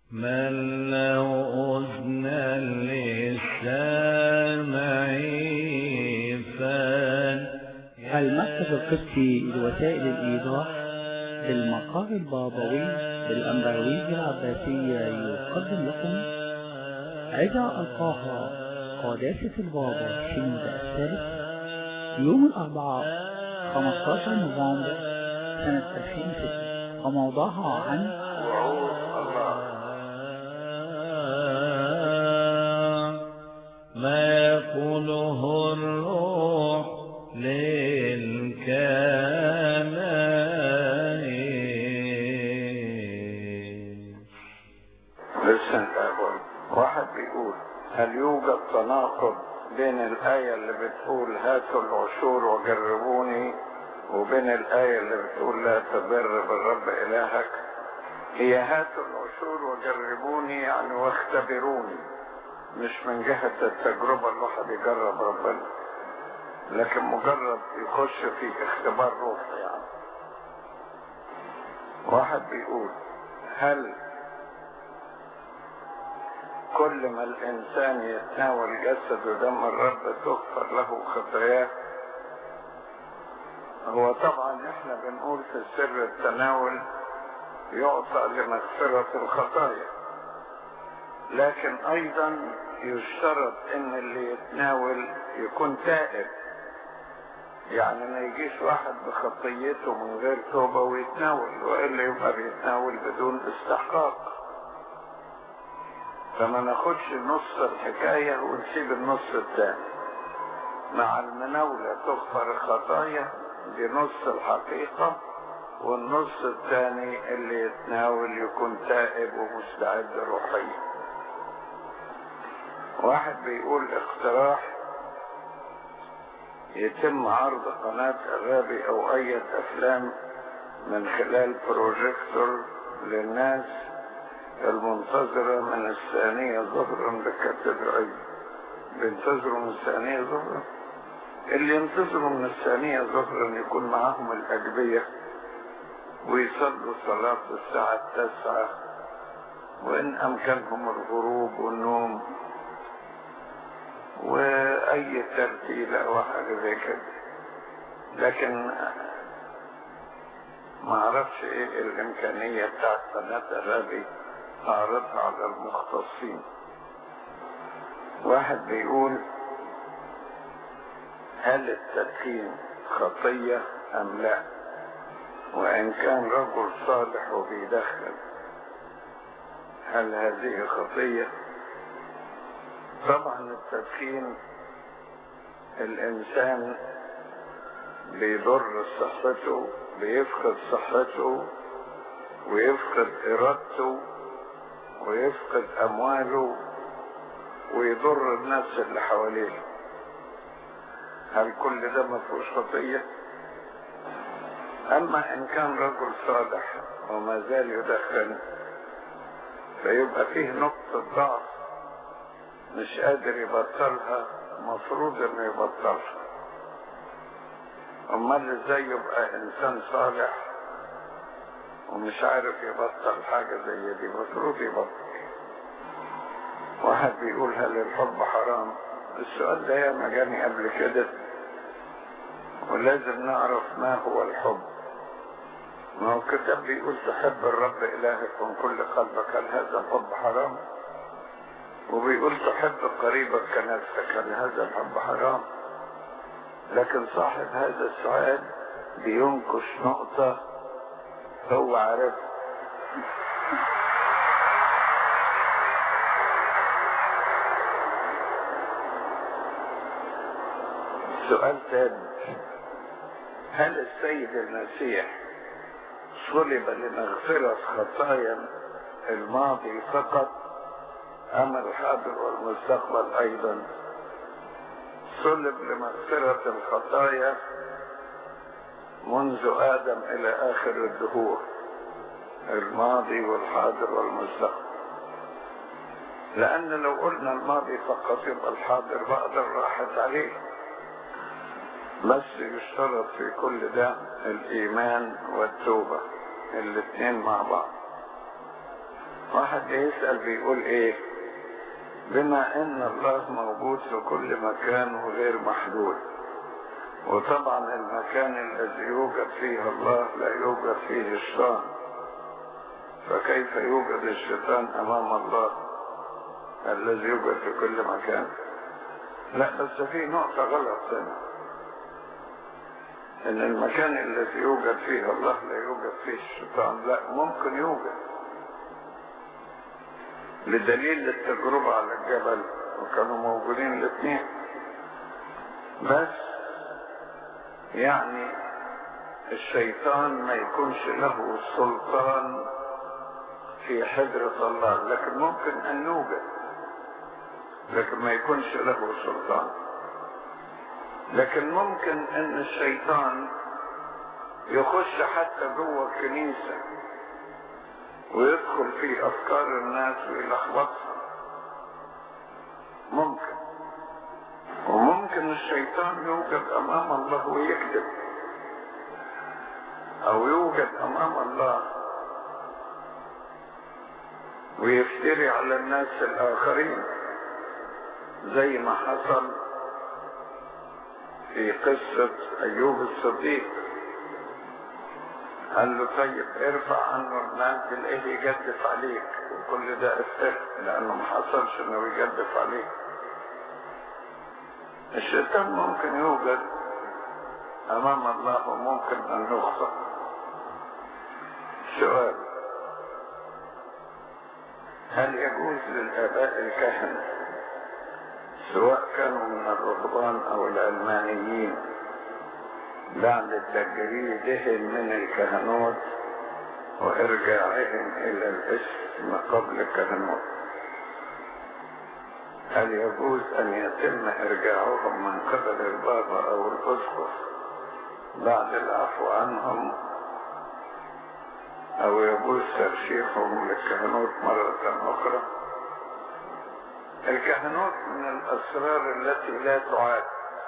من له أذنا للسامع فان المكتب القبطي لوسائل الإيضاح بالمقر البابوي بالأمبروية العباسية يقدم لكم إذا ألقاها قداسة البابا شنودة الثالث يوم الأربعاء 15 نوفمبر سنة 2006 وموضوعها عن وعود الله ما يقوله الروح للكنائس لسه أقول واحد بيقول هل يوجد تناقض بين الآية اللي بتقول هاتوا العشور وجربوني وبين الآية اللي بتقول لا تبر بالرب إلهك هي هاتوا العشور وجربوني يعني واختبروني مش من جهة التجربة الواحد يجرب ربنا لكن مجرد يخش في اختبار روحي يعني واحد بيقول هل كل ما الإنسان يتناول جسد ودم الرب تغفر له خطاياه هو طبعا احنا بنقول في سر التناول يعطى لمغفرة الخطايا لكن ايضا يشترط ان اللي يتناول يكون تائب يعني ما يجيش واحد بخطيته من غير توبة ويتناول وإلا يبقى بيتناول بدون استحقاق فما ناخدش نص الحكاية ونسيب النص الثاني مع المناولة تغفر الخطايا دي نص الحقيقة والنص الثاني اللي يتناول يكون تائب ومستعد روحيا واحد بيقول اقتراح يتم عرض قناة الرابي او اي افلام من خلال بروجيكتور للناس المنتظرة من الثانية ظهرا بالكاتدرائية بينتظروا من الثانية ظهرا اللي ينتظروا من الثانية ظهرا يكون معاهم الأجبية ويصلوا صلاة الساعة التاسعة وإن أمكنهم الغروب والنوم وأي ترتيلة أو حاجة زي كده لكن ما اعرفش ايه الامكانية بتاعت قناة الرابي اعرضها على المختصين واحد بيقول هل التدخين خطية ام لا وان كان رجل صالح وبيدخن هل هذه خطية طبعا التدخين الانسان بيضر صحته بيفقد صحته ويفقد ارادته ويفقد امواله ويضر الناس اللي حواليه هل كل ده ما فيهوش خطيه اما ان كان رجل صالح وما زال يدخن فيبقى فيه نقطه ضعف مش قادر يبطلها مفروض انه يبطلها امال ازاي يبقى انسان صالح ومش عارف يبطل حاجة زي دي مفروض يبطل واحد بيقول هل الحب حرام السؤال ده ياما جاني قبل كده ولازم نعرف ما هو الحب ما هو الكتاب بيقول تحب الرب إلهك من كل قلبك هل هذا الحب حرام وبيقول تحب قريبك كنفسك هل هذا الحب حرام لكن صاحب هذا السؤال بينكش نقطة هو عارفها سؤال تاني هل السيد المسيح صلب لمغفرة خطايا الماضي فقط أم الحاضر والمستقبل أيضا صلب لمغفرة الخطايا منذ آدم إلى آخر الدهور الماضي والحاضر والمستقبل لأن لو قلنا الماضي فقط يبقى الحاضر بقدر راحت عليه بس يشترط في كل ده الإيمان والتوبة الاثنين مع بعض واحد بيسأل بيقول ايه بما ان الله موجود في كل مكان وغير محدود وطبعا المكان الذي يوجد فيه الله لا يوجد فيه الشيطان فكيف يوجد الشيطان امام الله الذي يوجد في كل مكان لا بس في نقطة غلط هنا ان المكان الذي يوجد فيه الله لا يوجد فيه الشيطان لا ممكن يوجد لدليل التجربة على الجبل وكانوا موجودين الاثنين بس يعني الشيطان ما يكونش له سلطان في حجرة الله لكن ممكن أن يوجد لكن ما يكونش له سلطان لكن ممكن أن الشيطان يخش حتى جوه الكنيسة ويدخل في أفكار الناس ويلخبطها ممكن وممكن الشيطان يوجد أمام الله ويكذب أو يوجد أمام الله ويفتري على الناس الآخرين زي ما حصل في قصة أيوب الصديق قال له طيب ارفع عنه المال تلاقيه يجدف عليك وكل ده افتر لأنه ما حصلش إنه يجدف عليك الشيطان ممكن يوجد أمام الله وممكن أن يخطئ سؤال هل يجوز للآباء الكهنة سواء كانوا من الرهبان أو العلمانيين بعد تجريدهم من الكهنوت وإرجاعهم إلى الاسم قبل الكهنوت هل يجوز أن يتم إرجاعهم من قبل البابا أو الأسقف بعد العفو عنهم أو يجوز ترشيحهم للكهنوت مرة أخرى الكهنوت من الأسرار التي لا تعاد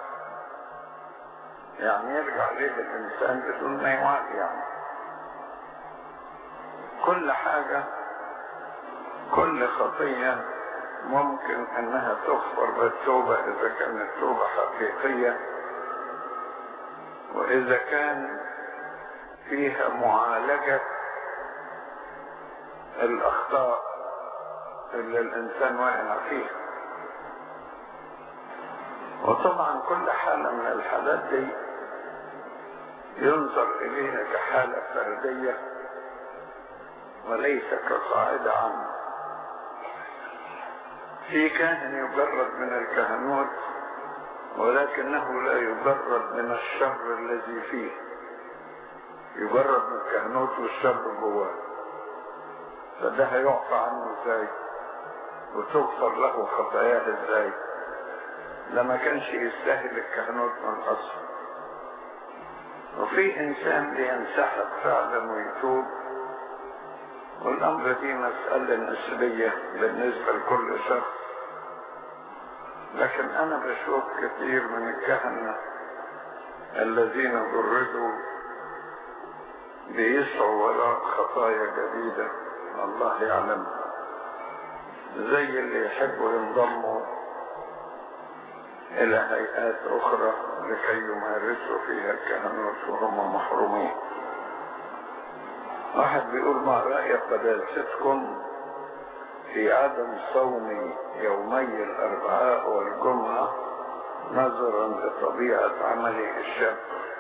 يعني يرجع ليه الإنسان بدون ما يوعد يعني كل حاجة كل خطية ممكن انها تغفر بالتوبة اذا كانت توبة حقيقية واذا كان فيها معالجة الاخطاء اللي الانسان واقع فيها وطبعا كل حالة من الحالات دي ينظر اليها كحالة فردية وليس كقاعدة عامة في كاهن يجرد من الكهنوت ولكنه لا يجرد من الشر الذي فيه يجرد من الكهنوت والشر جواه فده هيعفى عنه ازاي وتغفر له خطاياه ازاي لما كانش يستاهل الكهنوت من الاصل وفي انسان بينسحب فعلا ويتوب والامر دي مسألة نسبية بالنسبة لكل شخص لكن انا بشوف كثير من الكهنة الذين جردوا بيسعوا وراء خطايا جديدة الله يعلمها زي اللي يحبوا ينضموا الى هيئات اخرى لكي يمارسوا فيها الكهنوت وهم محرومين واحد بيقول ما رأي قداستكم في عدم صوم يومي الأربعاء والجمعة نظرا لطبيعة عملي الشاب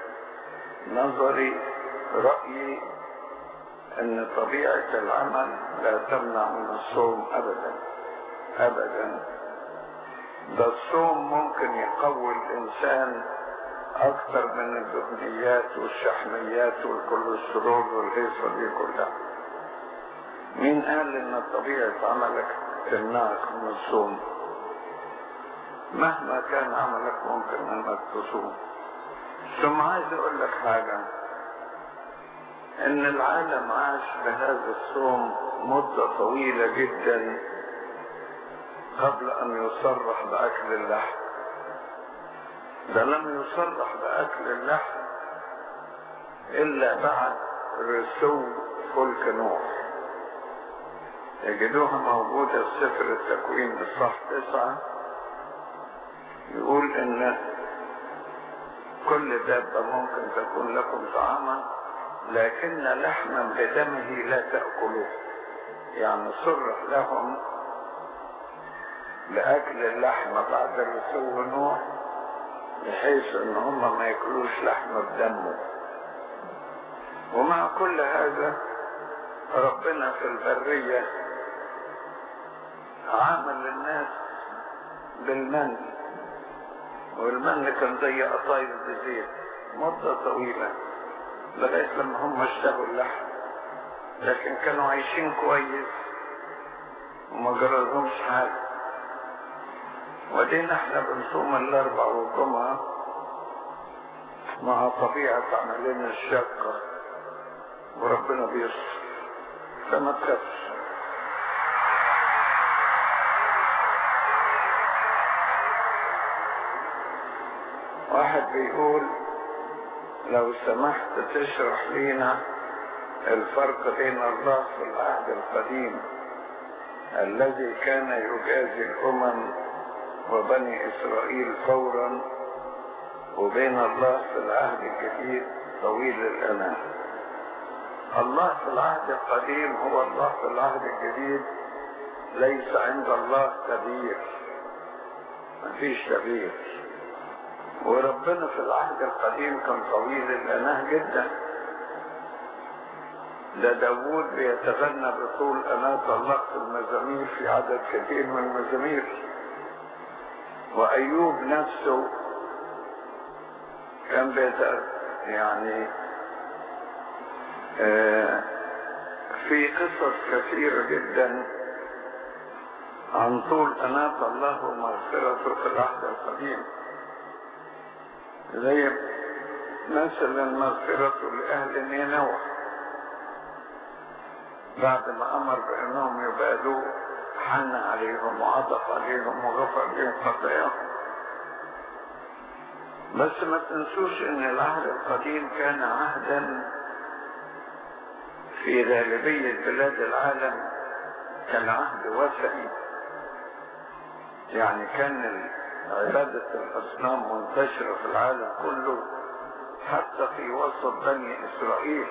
نظري رأيي أن طبيعة العمل لا تمنع من الصوم أبدا أبدا ده الصوم ممكن يقوي الإنسان أكثر من الدهنيات والشحميات والكوليسترول والهيصة دي كلها مين قال إن طبيعة عملك تمنعك من الصوم مهما كان عملك ممكن إنك تصوم ثم عايز أقول لك حاجة إن العالم عاش بهذا الصوم مدة طويلة جدا قبل أن يصرح بأكل اللحم ده لم يصرح بأكل اللحم إلا بعد رسو فلك نوح يجدوها موجودة في سفر التكوين بالصح تسعة يقول ان كل دابة ممكن تكون لكم طعاما لكن لحما بدمه لا تأكلوه يعني صرح لهم لأكل اللحمة بعد رسول نوح بحيث ان هم ما ياكلوش لحمة بدمه ومع كل هذا ربنا في البرية عامل الناس بالمن والمن كان زي قطايف بزيت مدة طويلة لغاية لما هم اشتهوا اللحم لكن كانوا عايشين كويس وما جرالهمش حاجة ودينا احنا بنصوم الاربع والجمعة مع طبيعة عملنا الشاقة وربنا بيصر فما تخافش واحد بيقول لو سمحت تشرح لينا الفرق بين الله في العهد القديم الذي كان يجازي الأمم وبني إسرائيل فورا وبين الله في العهد الجديد طويل الأمان الله في العهد القديم هو الله في العهد الجديد ليس عند الله تغيير مفيش تغيير وربنا في العهد القديم كان طويل الأناه جدا ده داوود بيتغنى بطول أناة الله في المزامير في عدد كثير من المزامير وأيوب نفسه كان بيت يعني آه في قصص كثيرة جدا عن طول أناة الله ومغفرته في العهد القديم زي مثلا مغفرته لأهل نينوى بعد ما أمر بأنهم يبادوا حن عليهم وعطف عليهم وغفر لهم خطاياهم بس ما تنسوش ان العهد القديم كان عهدا في غالبية بلاد العالم كان عهد وثني يعني كان عبادة الأصنام منتشرة في العالم كله حتى في وسط بني إسرائيل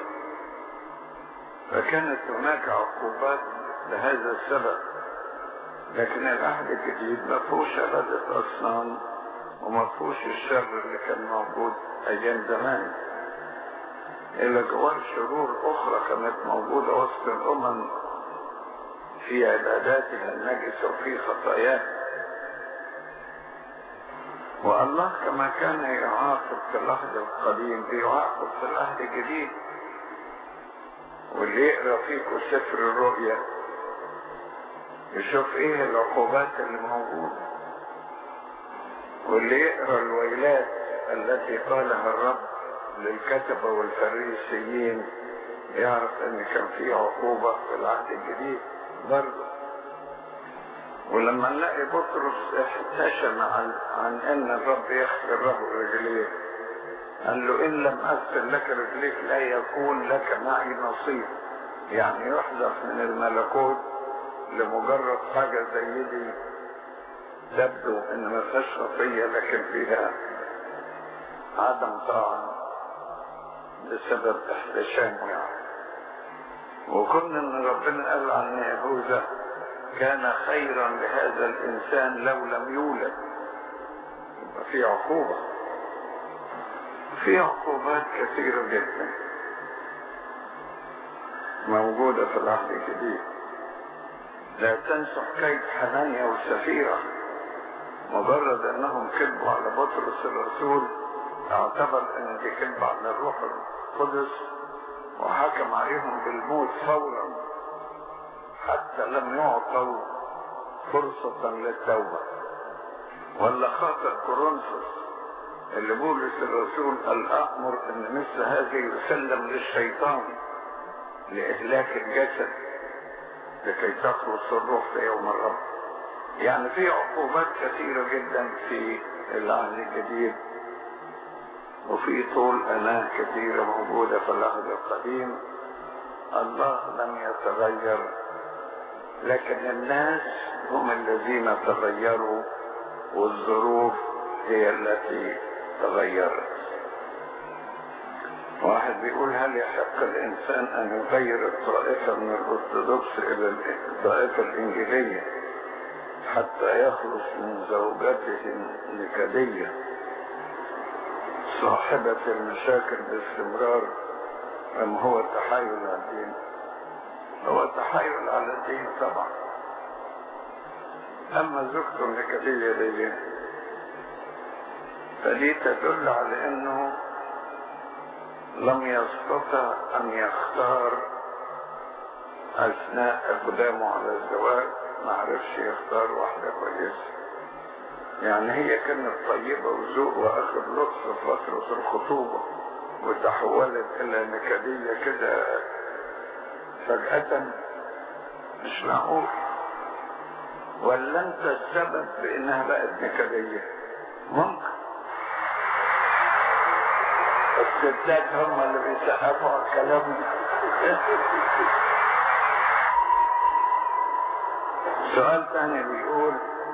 فكانت هناك عقوبات لهذا السبب لكن العهد الجديد ما فيهوش عبادة أصنام وما فيهوش الشر اللي كان موجود أيام زمان إلا جوار شرور أخرى كانت موجودة وسط الأمم في عباداتها النجسة وفي خطاياها والله كما كان يعاقب في العهد القديم بيعاقب في العهد الجديد واللي يقرا فيكم سفر الرؤيا يشوف ايه العقوبات اللي موجودة واللي يقرا الويلات التي قالها الرب للكتبة والفريسيين يعرف ان كان في عقوبة في العهد الجديد برضه ولما نلاقي بطرس احتشم عن, عن ان الرب يغفر له رجليه قال له ان لم اغفر لك رجليك لا يكون لك معي نصيب يعني يحذف من الملكوت لمجرد حاجة زي دي تبدو ان ما فيهاش خطية لكن فيها عدم طاعة بسبب احتشامه يعني وكنا ان ربنا قال عن يهوذا كان خيرا لهذا الانسان لو لم يولد يبقى في عقوبة في عقوبات كثيرة جدا موجودة في العهد الجديد لا تنسوا حكاية حنانيا وسفيرة مجرد انهم كذبوا على بطرس الرسول اعتبر ان دي كذب على الروح القدس وحكم عليهم بالموت فورا حتى لم يعطوا فرصة للتوبة ولا خاطر كورنثوس اللي بولس الرسول قال أأمر أن مثل هذه يسلم للشيطان لإهلاك الجسد لكي تخلص الروح في يوم الرب يعني في عقوبات كثيرة جدا في العهد الجديد وفي طول أناه كثيرة موجودة في العهد القديم الله لم يتغير لكن الناس هم الذين تغيروا والظروف هي التي تغيرت واحد بيقول هل يحق الإنسان أن يغير الطائفة من الأرثوذكس إلى الطائفة الإنجيلية حتى يخلص من زوجته النكدية صاحبة المشاكل باستمرار أم هو تحايل على الدين هو تحايل على الدين طبعا أما زوجته النكدية دي فدي تدل على أنه لم يستطع أن يختار أثناء إقدامه على الزواج ما عرفش يختار واحدة كويسة يعني هي كانت طيبة وذوق وآخر لطف في فترة الخطوبة وتحولت إلى نكدية كده فجأة مش معقول ولا أنت السبب بإنها بقت نكدية ممكن الستات هم اللي بيسقفوا على الكلام سؤال تاني بيقول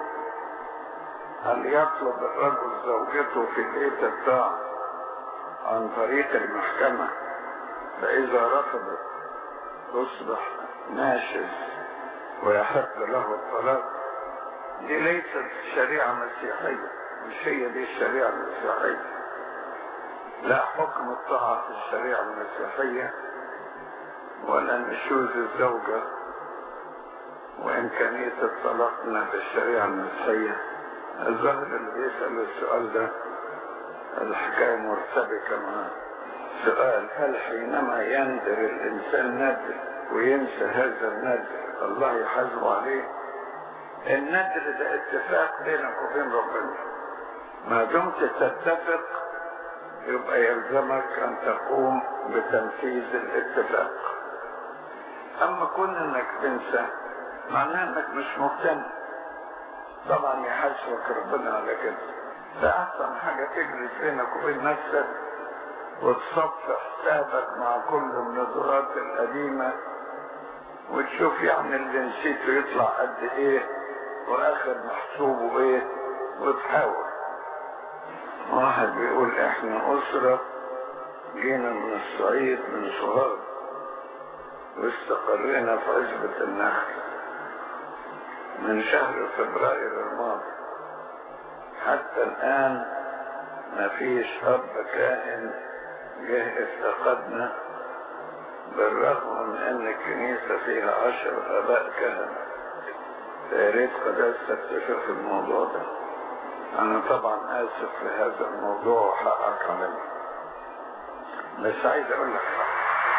هل يطلب الرجل زوجته في بيت الطاعة عن طريق المحكمة فإذا رفضت تصبح ناشز ويحق له الطلاق دي ليست شريعة مسيحية مش هي دي الشريعة المسيحية لا حكم الطاعة في الشريعة المسيحية ولا نشوز الزوجة وإمكانية الطلاق من الشريعة المسيحية الظاهر اللي بيسأل السؤال ده الحكاية مرتبكة معاه سؤال هل حينما يندر الإنسان ندر وينسى هذا الندر الله يحاسبه عليه الندر ده اتفاق بينك وبين ربنا ما دمت تتفق يبقى يلزمك أن تقوم بتنفيذ الاتفاق أما كون أنك تنسى معناه أنك مش مهتم طبعا يحاسبك ربنا على كده فأحسن حاجة تجلس بينك وبين نفسك وتصفي حسابك مع كل النظرات القديمة وتشوف يعني اللي نسيته يطلع قد ايه واخر محسوبه ايه وتحاول واحد بيقول احنا اسرة جينا من الصعيد من سوهاج واستقرينا في عزبة النخل من شهر فبراير الماضي حتى الآن ما فيش أب كائن جه افتقدنا بالرغم من أن الكنيسة فيها عشر آباء كهنة يا ريت قداستك تشوف الموضوع ده أنا طبعا آسف في هذا الموضوع وحقك علي بس عايز أقول لك حاجة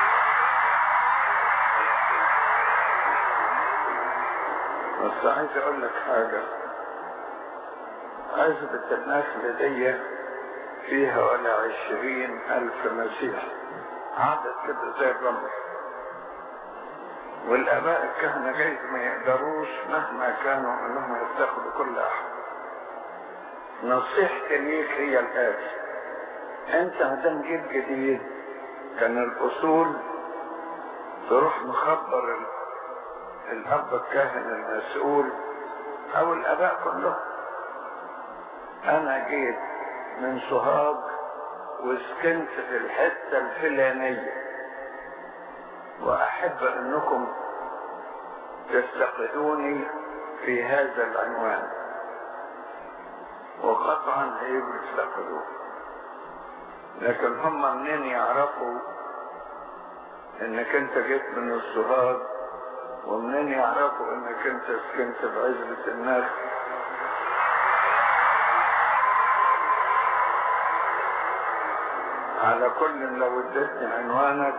بس عايز أقول لك حاجة عزبة النخل دي فيها ولا عشرين ألف مسيح عدد كده زي الرمل والآباء الكهنة جايز ما يقدروش مهما كانوا أنهم يتخذوا كل أحد نصيحتي ليك هي الآتي أنت مدام جيل جديد كان الأصول تروح مخبر الأب الكاهن المسؤول أو الآباء كلهم أنا جيت من سوهاج وسكنت في الحتة الفلانية وأحب أنكم تستقدوني في هذا العنوان وقطعا هيبقوا يستقدوه لكن هم منين يعرفوا انك انت جيت من السوهاج ومنين يعرفوا انك انت سكنت في عزبة الناس على كل لو اديتني عنوانك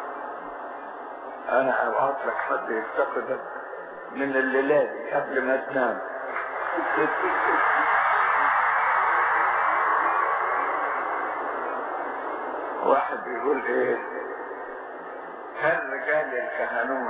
انا ابعت لك حد يفتقدك من الليلة قبل ما تنام واحد بيقول ايه هل رجال الكهنوت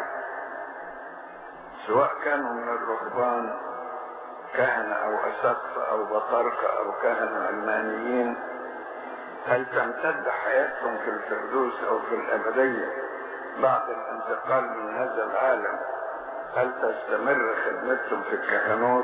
سواء كانوا من الرهبان كهنة او اساقفة او بطاركة او كهنة علمانيين هل تمتد حياتهم في الفردوس او في الابدية بعد الانتقال من هذا العالم هل تستمر خدمتهم في الكهنوت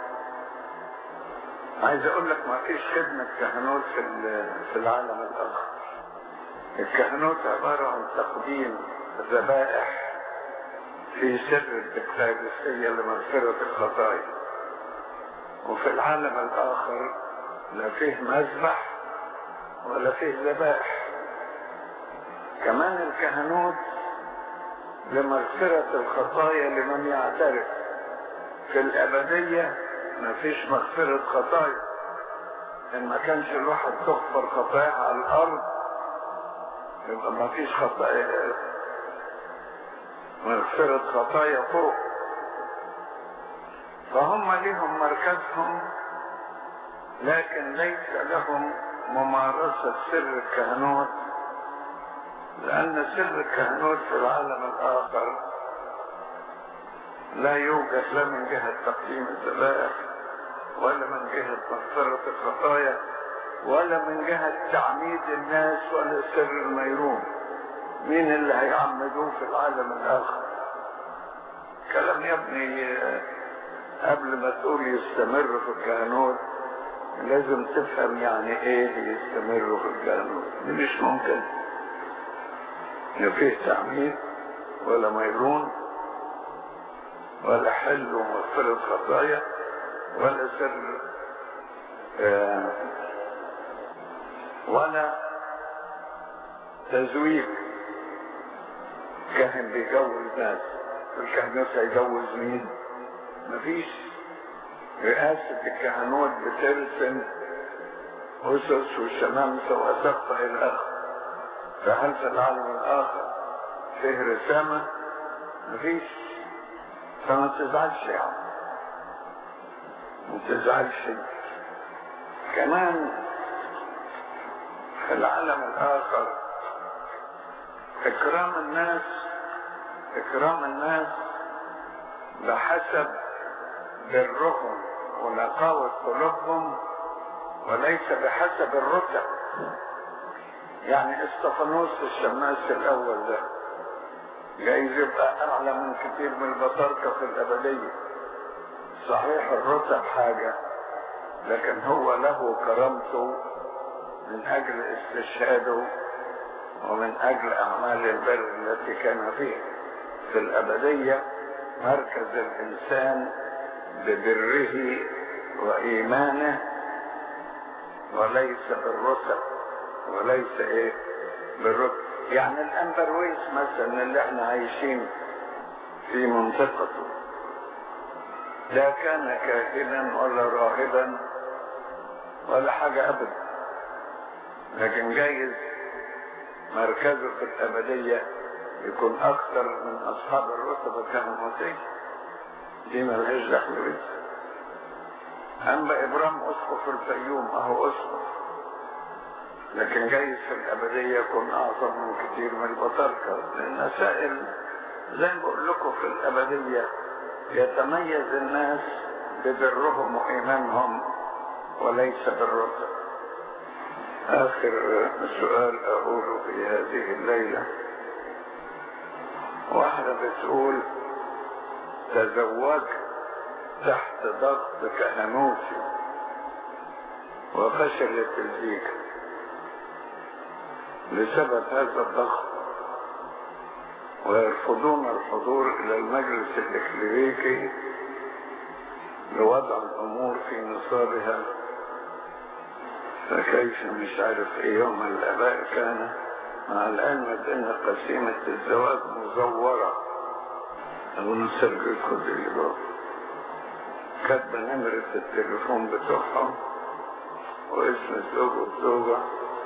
عايز اقول لك ما فيش خدمة كهنوت في في العالم الاخر الكهنوت عبارة عن تقديم ذبائح في سر الدكتاتورية لمغفرة الخطايا وفي العالم الآخر لا فيه مذبح ولا فيه ذبائح كمان الكهنوت لمغفرة الخطايا لمن يعترف في الأبدية ما فيش مغفرة خطايا إن ما كانش الواحد تغفر خطاياها على الأرض يبقى ما فيش خطايا مغفرة خطايا فوق فهم لهم مركزهم لكن ليس لهم ممارسة سر الكهنوت لأن سر الكهنوت في العالم الآخر لا يوجد لا من جهة تقديم الذبائح ولا من جهة مغفرة الخطايا ولا من جهة تعميد الناس ولا سر الميرون مين اللي هيعمدوه في العالم الآخر كلام يا ابني قبل ما تقول يستمر في الكهنوت لازم تفهم يعني ايه يستمر في الكهنوت دي مش ممكن لا فيه تعميد ولا ميرون ولا حل ومغفرة خطايا ولا سر آه ولا تزويج كاهن بيجوز ناس الكهنوت هيجوز مين مفيش رئاسة الكهنوت بترسم أسس وشمامسة وأسقف إلى آخره فهل في العالم الآخر فيه رسامة مفيش فما تزعلش يعني ما تزعلش كمان في العالم الآخر إكرام الناس إكرام الناس بحسب برهم ونقاوة قلوبهم وليس بحسب الرتب يعني استفانوس الشماس الأول ده جايز يبقى أعلى من كتير من البطاركة في الأبدية صحيح الرتب حاجة لكن هو له كرامته من أجل استشهاده ومن أجل أعمال البر التي كان فيها في الأبدية مركز الإنسان ببره وإيمانه وليس بالرتب وليس إيه بالرتب يعني الأمبرويس مثلا اللي احنا عايشين في منطقته لا كان كاهنا ولا راهبا ولا حاجة أبدا لكن جايز مركزه في الأبدية يكون أكثر من أصحاب الرتبة كانوا موتين دي ملهاش دخل بيه أما إبراهيم أسقف الفيوم أهو أسقف لكن جايز في الأبدية يكون أعظم من كتير من البطاركة المسائل زي ما بقول لكم في الأبدية يتميز الناس ببرهم وإيمانهم وليس بالرتب آخر سؤال أقوله في هذه الليلة واحدة بتقول تزوجت تحت ضغط كهنوتي وفشلت الزيجة بسبب هذا الضغط ويرفضون الحضور إلى المجلس الإكليريكي لوضع الأمور في نصابها فكيف مش عارف ايه يوم الاباء كان مع العلم بان قسيمة الزواج مزورة او نسجل كل اللي جوه كاتبة نمرة التليفون بتوعهم واسم الزوج والزوجة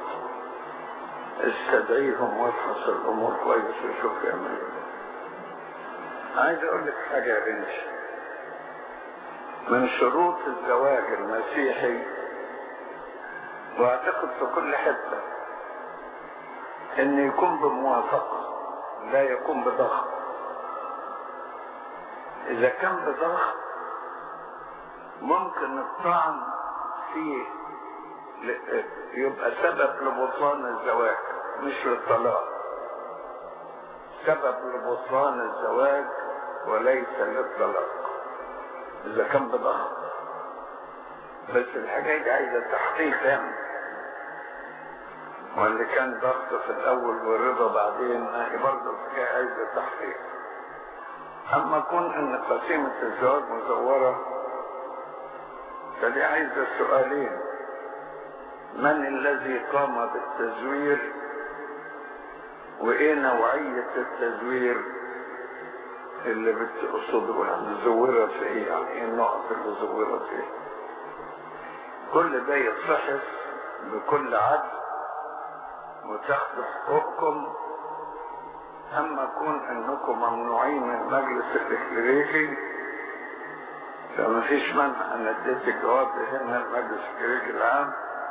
استدعيهم وافحص الامور كويس وشوف يعملوا ايه عايز اقول لك حاجة يا بنتي من شروط الزواج المسيحي واعتقد في كل حتة ان يكون بموافقة لا يكون بضغط اذا كان بضغط ممكن الطعن فيه يبقى سبب لبطلان الزواج مش للطلاق سبب لبطلان الزواج وليس للطلاق إذا كان بضغط بس الحاجة دي عايزة تحقيق يعني واللي كان ضغط في الأول ورضا بعدين ما هي برضه الحكاية عايزة تحقيق أما كون إن قسيمة الزواج مزورة فدي عايزة سؤالين من الذي قام بالتزوير وإيه نوعية التزوير اللي بتقصده يعني زورت في إيه يعني إيه النقط اللي زورت فيه كل ده يتفحص بكل عدل وتاخدوا حقوقكم اما كون انكم ممنوعين من المجلس التكليفي فما فيش مانع ان اديت الجواب هنا المجلس التكليفي العام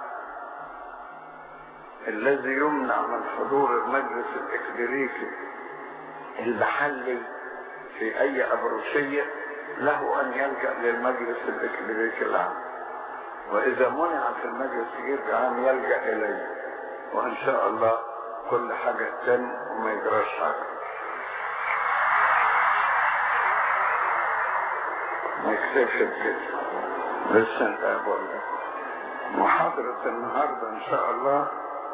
الذي يمنع من حضور المجلس التكليفي المحلي في اي ابروشية له ان يلجأ للمجلس التكليفي العام واذا منع في المجلس التكليفي العام يلجأ اليه وان شاء الله كل حاجة تتم وما يجراش حاجة ما يكتبش بكده لسه انت بقول لك محاضرة النهاردة ان شاء الله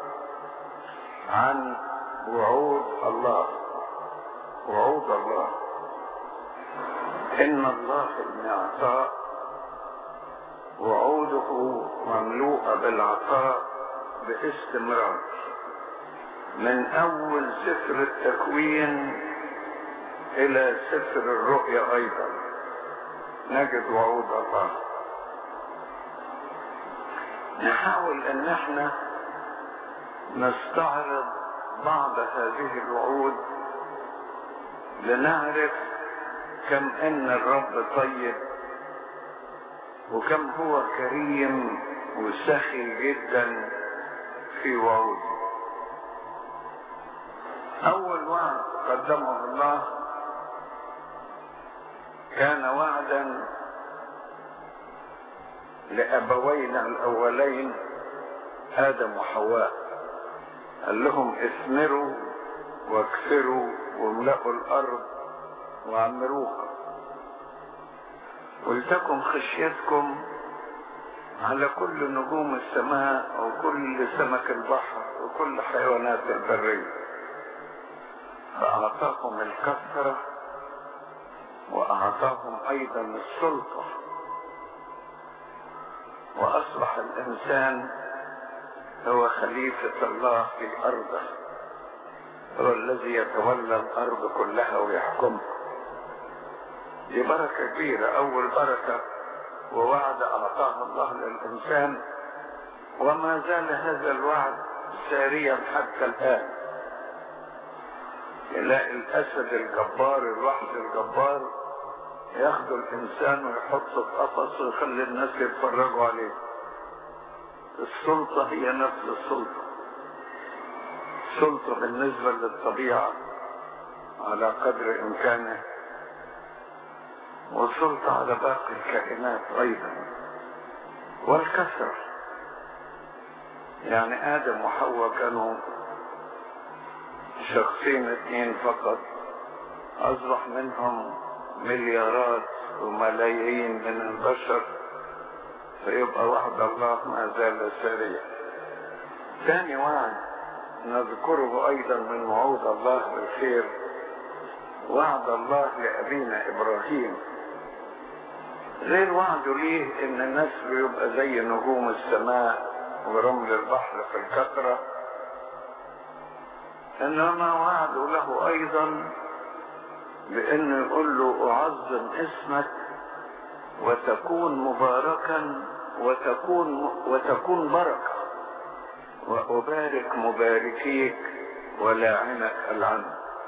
عن وعود الله وعود الله ان الله المعطاء وعوده مملوءة بالعطاء باستمرار من اول سفر التكوين الى سفر الرؤيا ايضا نجد وعود الله نحاول ان احنا نستعرض بعض هذه الوعود لنعرف كم ان الرب طيب وكم هو كريم وسخي جدا في وعوده اول وعد قدمه الله كان وعدا لابوينا الاولين ادم وحواء قال لهم اثمروا واكثروا واملأوا الارض وعمروها ولتكن خشيتكم على كل نجوم السماء وكل سمك البحر وكل حيوانات البريه فأعطاهم الكثرة وأعطاهم أيضا السلطة وأصبح الإنسان هو خليفة الله في أرضه هو الذي يتولى الأرض كلها ويحكمها دي بركة كبيرة أول بركة ووعد أعطاها الله للإنسان وما زال هذا الوعد ساريا حتى الآن يلاقي الاسد الجبار الوحش الجبار ياخدوا الانسان ويحطه في قفص ويخلي الناس يتفرجوا عليه السلطة هي نفس السلطة سلطة بالنسبة للطبيعة على قدر إمكانه وسلطة على باقي الكائنات أيضا والكثرة يعني آدم وحواء كانوا شخصين اثنين فقط اصبح منهم مليارات وملايين من البشر فيبقى وعد الله ما زال سريع ثاني وعد نذكره ايضا من وعود الله بالخير وعد الله لابينا ابراهيم غير وعده ليه ان النسل يبقى زي نجوم السماء ورمل البحر في الكثره انما وعد له ايضا بانه يقول له اعظم اسمك وتكون مباركا وتكون وتكون بركه وابارك مباركيك ولاعنك العن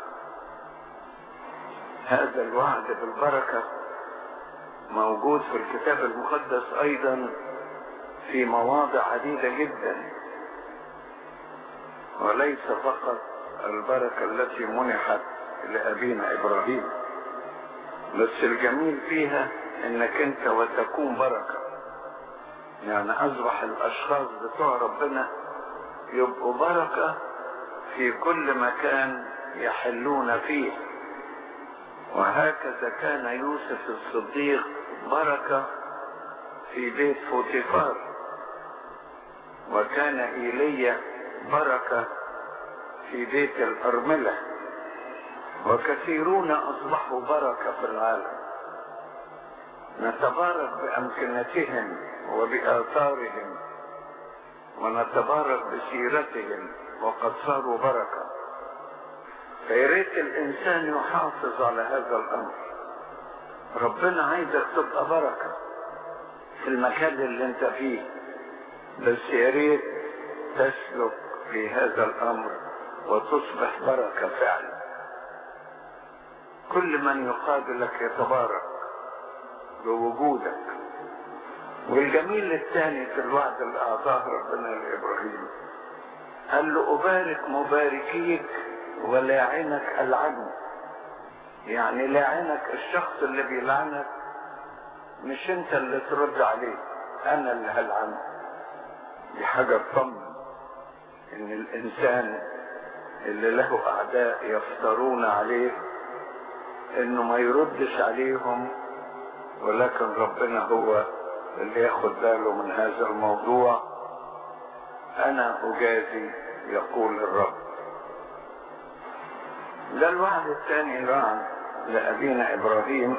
هذا الوعد بالبركه موجود في الكتاب المقدس ايضا في مواضع عديده جدا وليس فقط البركة التي منحت لأبينا إبراهيم بس الجميل فيها انك انت وتكون بركة يعني اصبح الاشخاص بتوع ربنا يبقوا بركة في كل مكان يحلون فيه وهكذا كان يوسف الصديق بركة في بيت فوتيفار وكان إيليا بركة في بيت الأرملة وكثيرون أصبحوا بركة في العالم نتبارك بأمكنتهم وبآثارهم ونتبارك بسيرتهم وقد صاروا بركة فياريت الإنسان يحافظ على هذا الأمر ربنا عايزك تبقى بركة في المكان اللي انت فيه بس يا ريت تسلك في هذا الأمر وتصبح بركة فعلا كل من يقابلك يتبارك بوجودك والجميل الثاني في الوعد اللي أعطاه ربنا لإبراهيم قال له أبارك مباركيك ولاعنك ألعنه يعني لاعنك الشخص اللي بيلعنك مش انت اللي ترد عليه انا اللي هلعنه دي حاجة تطمن ان الانسان اللي له اعداء يفترون عليه انه ما يردش عليهم ولكن ربنا هو اللي ياخد باله من هذا الموضوع انا اجازي يقول الرب ده الوعد الثاني الوعد لابينا ابراهيم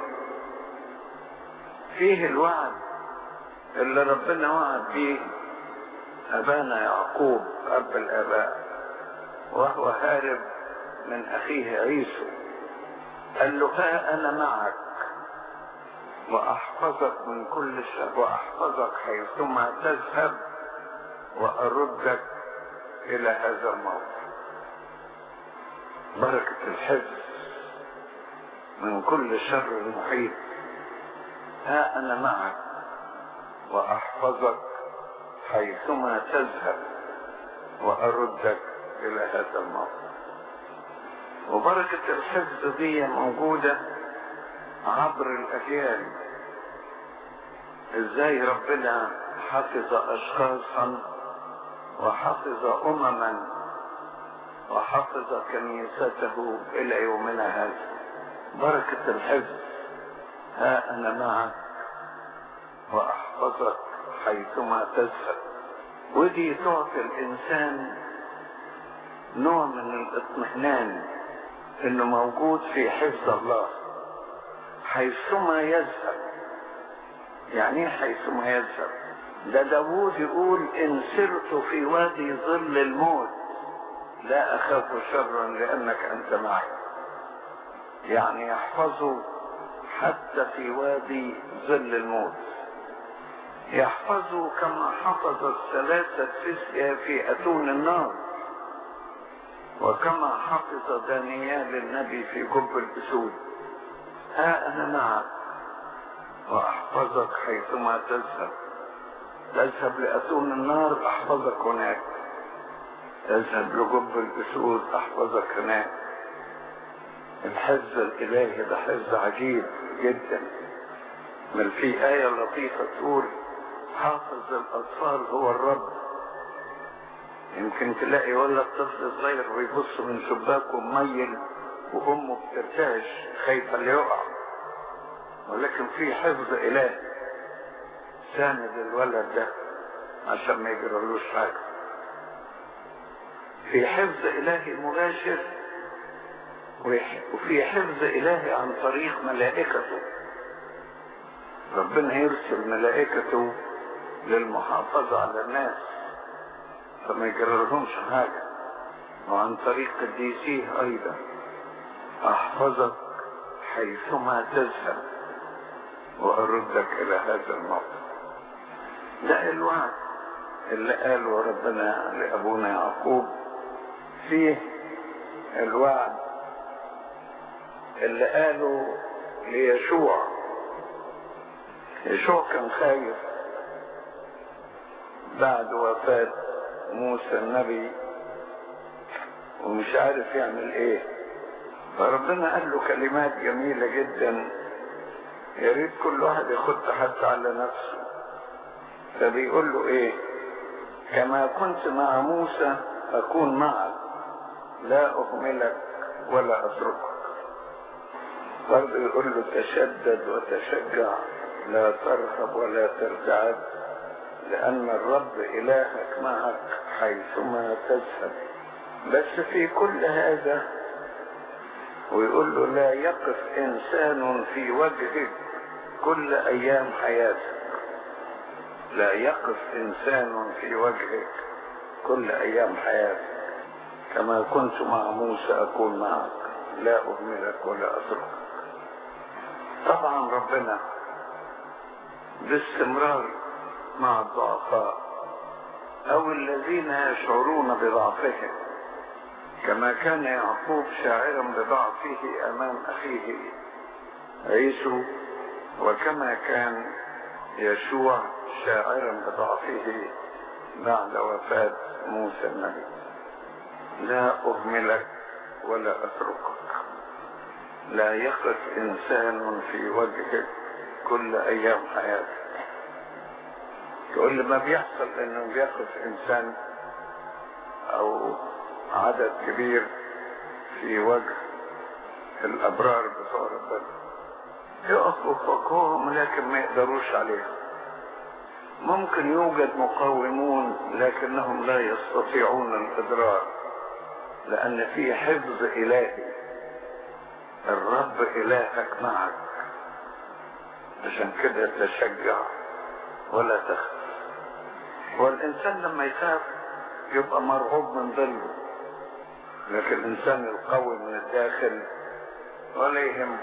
فيه الوعد اللي ربنا وعد به ابانا يعقوب اب الاباء وهو هارب من اخيه عيسو قال له ها انا معك واحفظك من كل شر واحفظك حيثما تذهب واردك الى هذا الموضع بركة الحفظ من كل شر محيط ها انا معك واحفظك حيثما تذهب واردك الى هذا الموضع وبركة الحفظ دي موجودة عبر الاجيال ازاي ربنا حفظ اشخاصا وحفظ امما وحفظ كنيسته الى يومنا هذا بركة الحفظ ها انا معك واحفظك حيثما تذهب ودي تعطي الانسان نوع من الاطمئنان انه موجود في حفظ الله حيثما يذهب يعني ايه حيثما يذهب ده داوود يقول ان سرت في وادي ظل الموت لا اخاف شرا لانك انت معي يعني يحفظه حتى في وادي ظل الموت يحفظه كما حفظ الثلاثة فتية في أتون النار وكما حفظ دانيال النبي في جب الأسود ها أنا معك وأحفظك حيثما تذهب تذهب لأتون النار أحفظك هناك تذهب لجب الأسود أحفظك هناك الحفظ الإلهي ده حفظ عجيب جدا بل في آية لطيفة تقول حافظ الأطفال هو الرب يمكن تلاقي ولد طفل صغير بيبص من شباكه مميل وأمه بترتعش خايفة اللي يقع ولكن في حفظ إلهي ساند الولد ده عشان ما يجرالوش حاجة في حفظ إلهي مباشر وفي حفظ إلهي عن طريق ملائكته ربنا يرسل ملائكته للمحافظة على الناس فما يجررهمش حاجة وعن طريق قديسيه أيضا أحفظك حيثما تذهب وأردك إلى هذا الموضع ده الوعد اللي قاله ربنا لأبونا يعقوب فيه الوعد اللي قاله ليشوع يشوع كان خايف بعد وفاة موسى النبي ومش عارف يعمل ايه فربنا قال له كلمات جميلة جدا يا ريت كل واحد ياخدها حتى على نفسه فبيقول له ايه كما كنت مع موسى اكون معك لا اهملك ولا اتركك برضه يقول له تشدد وتشجع لا ترهب ولا ترتعب لأن الرب إلهك معك حيثما تذهب بس في كل هذا ويقول له لا يقف إنسان في وجهك كل أيام حياتك لا يقف إنسان في وجهك كل أيام حياتك كما كنت مع موسى أكون معك لا أهملك ولا أتركك طبعا ربنا باستمرار مع الضعفاء أو الذين يشعرون بضعفهم كما كان يعقوب شاعرا بضعفه أمام أخيه عيسو وكما كان يشوع شاعرا بضعفه بعد وفاة موسى النبي لا أهملك ولا أتركك لا يقف إنسان في وجهك كل أيام حياتك تقول لي ما بيحصل إنه بيقف إنسان أو عدد كبير في وجه الأبرار بتوع ربنا يقفوا في وجههم لكن ما يقدروش عليهم ممكن يوجد مقاومون لكنهم لا يستطيعون الإدراك لأن في حفظ إلهي الرب إلهك معك عشان كده تشجع ولا تخف والإنسان لما يخاف يبقى مرعوب من ظله لكن الإنسان القوي من الداخل ولا يهمه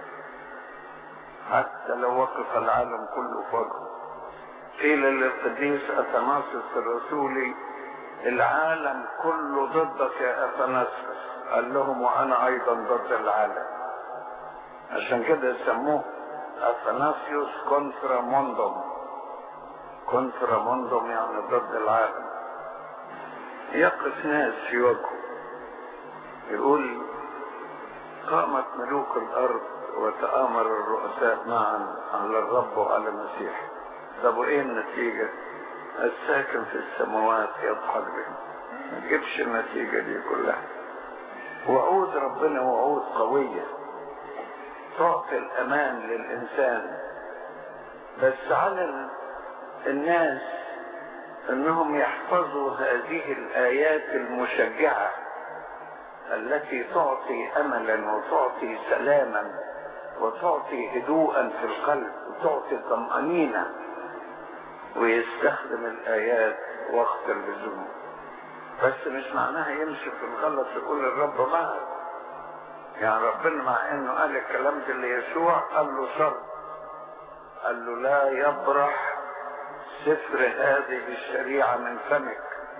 حتى لو وقف العالم كله فوقه قيل للقديس أثناسس الرسولي العالم كله ضدك يا أثناسس قال لهم وأنا أيضا ضد العالم عشان كده يسموه أثناسيوس كونترا موندوم كونترا موندوم يعني ضد العالم يقف ناس في وجهه يقول قامت ملوك الأرض وتآمر الرؤساء معا على الرب وعلى المسيح طب وايه النتيجة الساكن في السماوات يضحك بهم ما تجيبش النتيجة دي كلها وعود ربنا وعود قوية تعطي الأمان للإنسان بس على الناس أنهم يحفظوا هذه الآيات المشجعة التي تعطي أملا وتعطي سلاما وتعطي هدوءا في القلب وتعطي طمأنينة ويستخدم الآيات وقت اللزوم بس مش معناها يمشي في الغلط يقول الرب معك يعني ربنا مع انه قال الكلام ده ليشوع قال له شر قال له لا يبرح سفر هذه الشريعة من فمك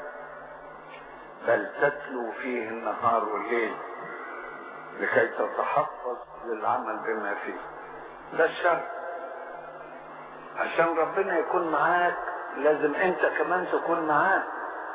بل تتلو فيه النهار والليل لكي تتحفظ للعمل بما فيه ده الشر عشان ربنا يكون معاك لازم انت كمان تكون معاك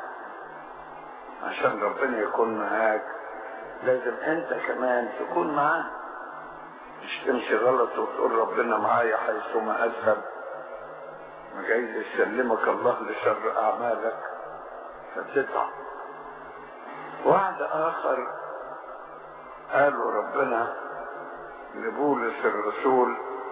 عشان ربنا يكون معاك لازم انت كمان تكون معاه مش تمشي غلط وتقول ربنا معايا حيثما اذهب ما جايز يسلمك الله لشر اعمالك فتتعب وعد اخر قالوا ربنا لبولس الرسول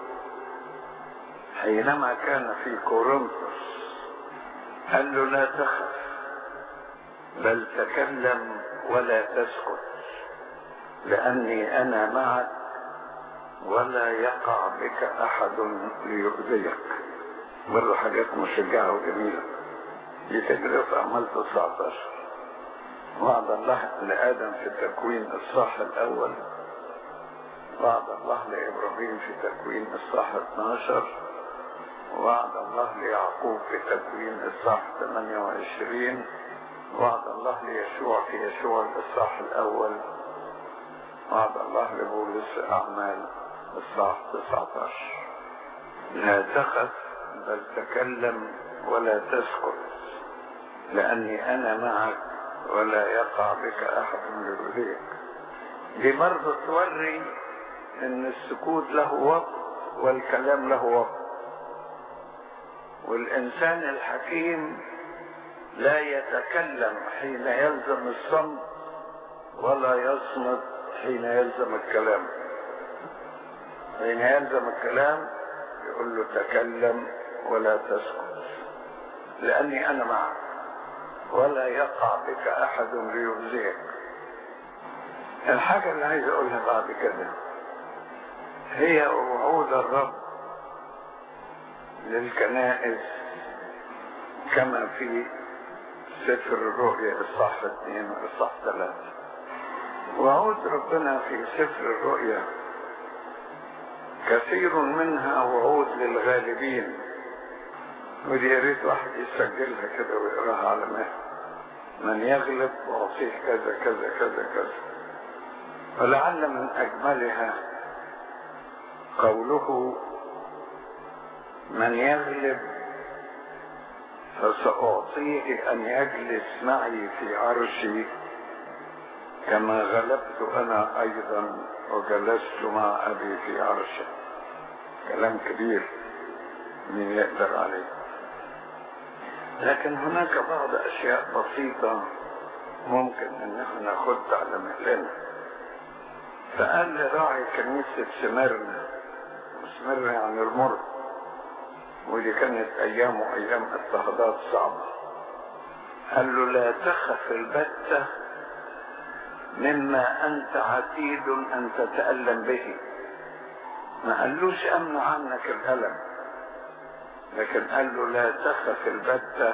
حينما كان في كورنثوس قال له لا تخف بل تكلم ولا تسكت لاني انا معك ولا يقع بك احد ليؤذيك برضه حاجات مشجعه وجميله دي تجري في اعمال 19 وعد الله لادم في تكوين الصح الاول وعد الله لابراهيم في تكوين الصح 12 وعد الله ليعقوب في تكوين الصح 28 وعد الله ليشوع في يشوع الإصحاح الأول وعد الله لبولس في أعمال الإصحاح 19 لا تخف بل تكلم ولا تسكت لأني أنا معك ولا يقع بك أحد ليؤذيك دي برضه توري إن السكوت له وقت والكلام له وقت والإنسان الحكيم لا يتكلم حين يلزم الصمت ولا يصمت حين يلزم الكلام فإن يلزم الكلام يقول له تكلم ولا تسكت لأني أنا معك ولا يقع بك أحد ليؤذيك الحاجة اللي عايز أقولها بعد كده هي وعود الرب للكنائس كما في سفر الرؤيا الصح اثنين والصح ثلاثة وعود ربنا في سفر الرؤيا كثير منها وعود للغالبين ودي يا ريت واحد يسجلها كده ويقراها على مهل من يغلب واعطيه كذا كذا كذا كذا ولعل من اجملها قوله من يغلب فسأعطيه أن يجلس معي في عرشي كما غلبت أنا أيضا وجلست مع أبي في عرشه كلام كبير من يقدر عليه لكن هناك بعض أشياء بسيطة ممكن أن احنا ناخدها على مهلنا فقال لي راعي كنيسة سمرنا وسمرنا يعني المر ودي كانت أيامه أيام اضطهادات صعبة قال له لا تخف البتة مما أنت عتيد أن تتألم به ما قالوش أمنع عنك الألم لكن قال له لا تخف البتة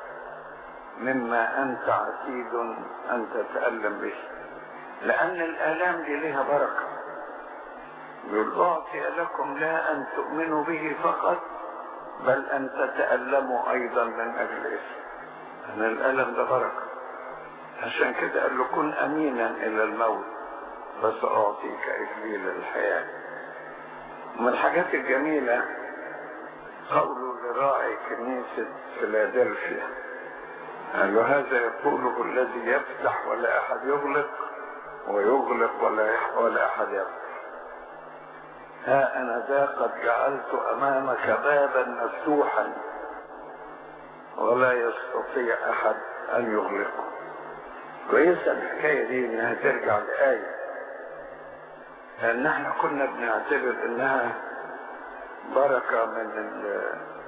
مما أنت عتيد أن تتألم به لأن الآلام دي لها بركة يقول أعطي لكم لا أن تؤمنوا به فقط بل أن تتألموا أيضا من أجل اسمه أن الألم ده بركة عشان كده قال له كن أمينا إلى الموت فسأعطيك إكليل الحياة من الحاجات الجميلة قوله لراعي كنيسة فيلادلفيا قال له هذا يقوله الذي يفتح ولا أحد يغلق ويغلق ولا ولا أحد يفتح ها أنا ذا قد جعلت أمامك بابا مفتوحا ولا يستطيع أحد أن يغلقه كويسة الحكاية دي إنها ترجع لآية لأن احنا كنا بنعتبر إنها بركة من ال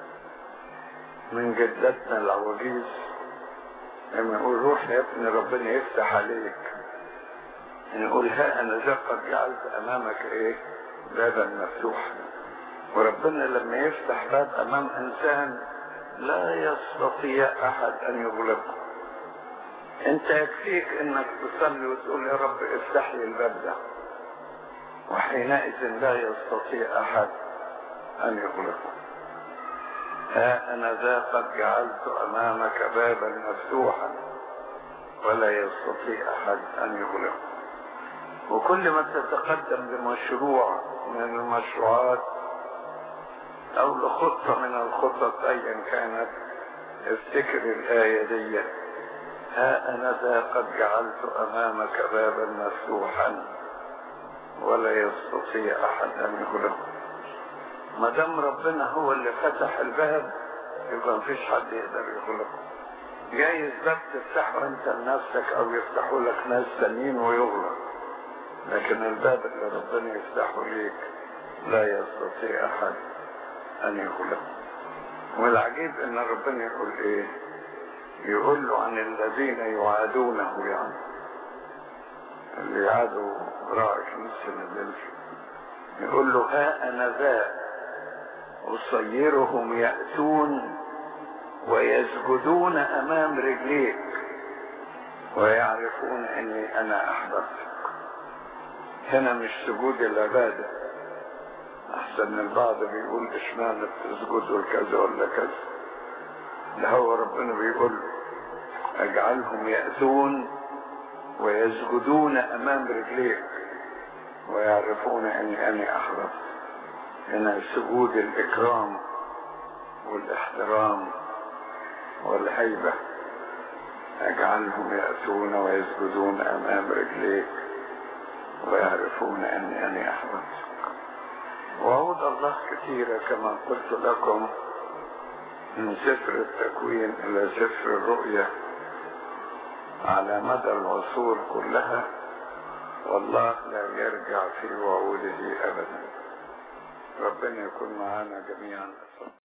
من جدتنا العواجيز لما يقول روح يا ابني ربنا يفتح عليك نقول ها أنا ذا قد جعلت أمامك إيه بابا مفتوحا وربنا لما يفتح باب امام انسان لا يستطيع احد ان يغلقه انت يكفيك انك تصلي وتقول يا رب افتح لي الباب ده وحينئذ لا يستطيع احد ان يغلقه ها انا ذا قد جعلت امامك بابا مفتوحا ولا يستطيع احد ان يغلقه وكل ما تتقدم لمشروع من المشروعات او لخطة من الخطط ايا كانت افتكر الآية دي ها انا ذا قد جعلت امامك بابا مفتوحا ولا يستطيع احد ان يغلقه ما دام ربنا هو اللي فتح الباب يبقى مفيش حد يقدر يغلقه جايز باب تفتحه انت لنفسك او يفتحوا لك ناس تانيين ويغلق لكن الباب اللي ربنا يفتحه ليك لا يستطيع احد ان يغلقه والعجيب ان ربنا يقول ايه يقول له عن الذين يعادونه يعني اللي يعادوا راعي كنيسة الدلفي يقول له ها انا ذا اصيرهم يأتون ويسجدون امام رجليك ويعرفون اني انا احببتك هنا مش سجود العبادة احسن من البعض بيقول اشمعنى بتسجدوا لكذا ولا كذا ده هو ربنا بيقول اجعلهم يأتون ويسجدون امام رجليك ويعرفون اني انا احببت هنا سجود الاكرام والاحترام والهيبة اجعلهم يأتون ويسجدون امام رجليك ويعرفون اني انا احببتك وعود الله كثيرة كما قلت لكم من سفر التكوين الى سفر الرؤيا على مدى العصور كلها والله لا يرجع في وعوده ابدا ربنا يكون معانا جميعا